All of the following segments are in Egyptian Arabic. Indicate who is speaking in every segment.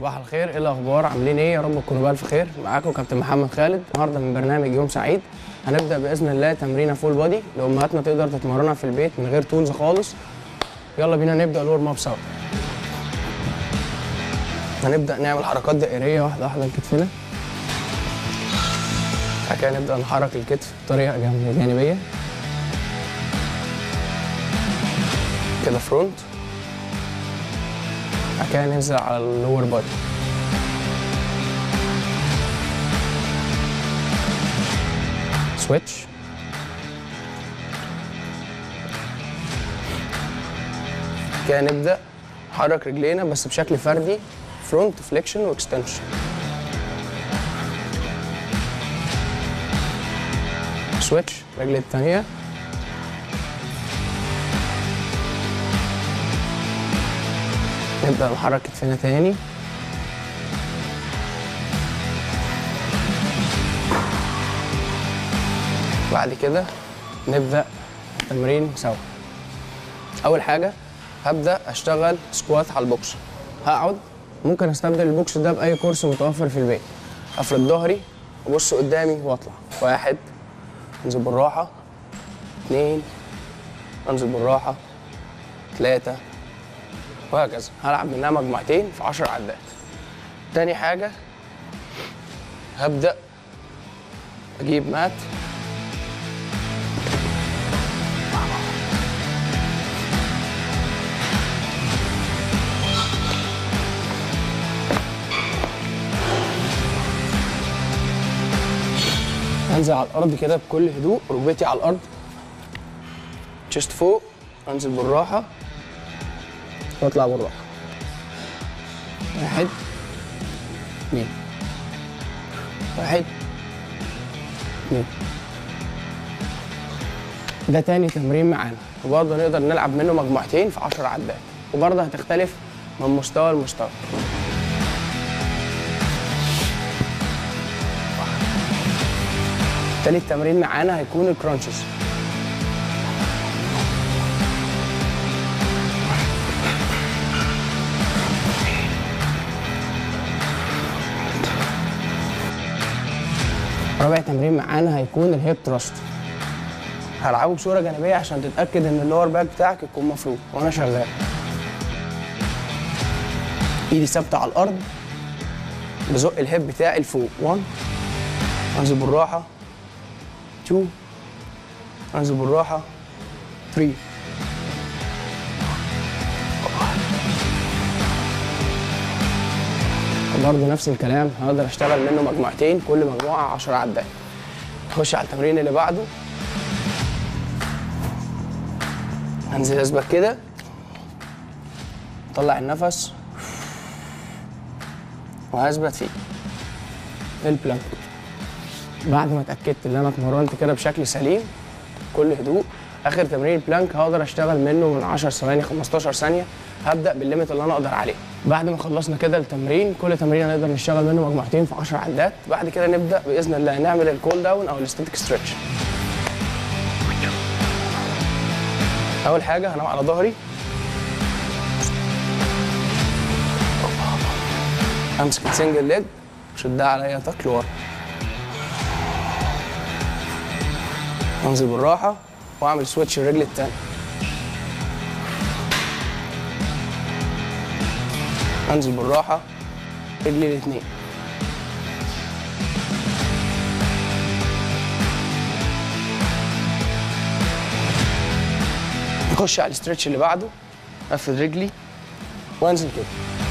Speaker 1: صباح الخير ايه الاخبار عاملين ايه يا رب تكونوا بالف خير معاكم كابتن محمد خالد النهارده من برنامج يوم سعيد هنبدا باذن الله تمرينه فول بودي لامهاتنا تقدر تتمرنها في البيت من غير تولز خالص يلا بينا نبدا الورم اب سوا هنبدا نعمل حركات دائريه واحده واحده لكتفنا بعد كده نبدا نحرك الكتف بطريقه جانب- جانبيه كده فرونت بعد كده ننزل على اللور بادي سويتش كده نبدأ نحرك رجلينا بس بشكل فردي فرونت فليكشن واكستنشن سويتش رجل التانية نبدأ نحرك كتفنا تاني بعد كده نبدأ تمرين سوا أول حاجة هبدأ أشتغل سكوات على البوكس هقعد ممكن أستبدل البوكس ده بأي كورس متوفر في البيت أفرد ظهري أبص قدامي وأطلع واحد أنزل بالراحة اتنين أنزل بالراحة تلاتة وهكذا هلعب منها مجموعتين في 10 عدات تاني حاجة هبدأ أجيب مات هنزل على الأرض كده بكل هدوء ركبتي على الأرض تشست فوق أنزل بالراحة واطلع بالراحه واحد اثنين واحد اثنين ده تاني تمرين معانا وبرضه نقدر نلعب منه مجموعتين في 10 عدات وبرضه هتختلف من مستوى لمستوى تالت تمرين معانا هيكون الكرانشز رابع تمرين معانا هيكون الهيب تراست هلعبه بصوره جانبيه عشان تتاكد ان اللور باك بتاعك يكون مفروض وانا شغال ايدي ثابته على الارض بزق الهيب بتاعي لفوق 1 انزل بالراحه 2 انزل بالراحه 3 برضه نفس الكلام هقدر اشتغل منه مجموعتين كل مجموعه 10 عدات نخش على التمرين اللي بعده هنزل اثبت كده طلع النفس وهثبت فيه البلانك بعد ما اتاكدت ان انا اتمرنت كده بشكل سليم كل هدوء اخر تمرين البلانك هقدر اشتغل منه من 10 ثواني 15 ثانيه هبدا بالليميت اللي انا اقدر عليه بعد ما خلصنا كده التمرين كل تمرين نقدر نشتغل منه مجموعتين في 10 عدات بعد كده نبدا باذن الله نعمل الكول داون او الستاتيك ستريتش اول حاجه هنام على ظهري امسك السنجل ليج شدها عليا تك لورا انزل بالراحه واعمل سويتش الرجل التانية انزل بالراحه رجلي الاثنين نخش على الاسترتش اللي بعده افرد رجلي وانزل كده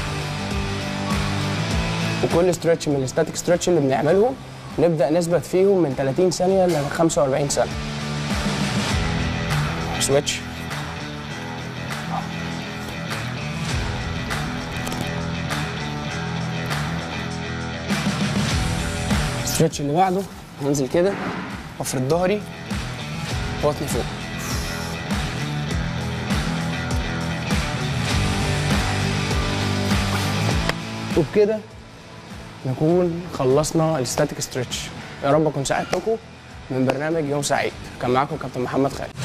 Speaker 1: وكل استرتش من الستاتيك ستريتش اللي بنعملهم نبدا نثبت فيهم من 30 ثانيه ل 45 ثانيه سويتش الستريتش اللي بعده هنزل كده وافرد ظهري بطني فوق وبكده نكون خلصنا الستاتيك ستريتش يا رب اكون ساعدتكم من برنامج يوم سعيد كان معاكم كابتن محمد خالد